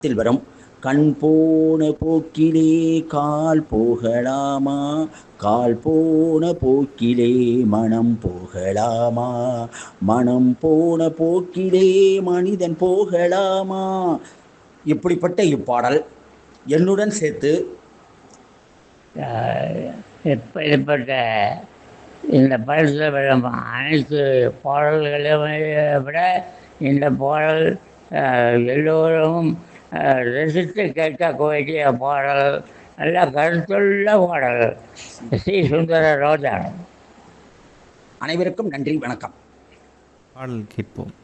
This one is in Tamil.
த்தில் வரும் கண் போன போக்கிலே கால் போகலாமா கால் போன போக்கிலே மனம் போகலாமா மனம் போன போக்கிலே மனிதன் போகலாமா இப்படிப்பட்ட இப்பாடல் என்னுடன் சேர்த்து இப்படிப்பட்ட இந்த படத்தில் வரும் அனைத்து பாடல்களையும் விட இந்த பாடல் அஹ், எல்லோரும் அஹ், ரசித்து கேட்கக்கூடிய பாடல் நல்ல கருத்துள்ள பாடல் ஸ்ரீ சுந்தர ரோஜா அனைவருக்கும் நன்றி வணக்கம் பாடல் கேட்போம்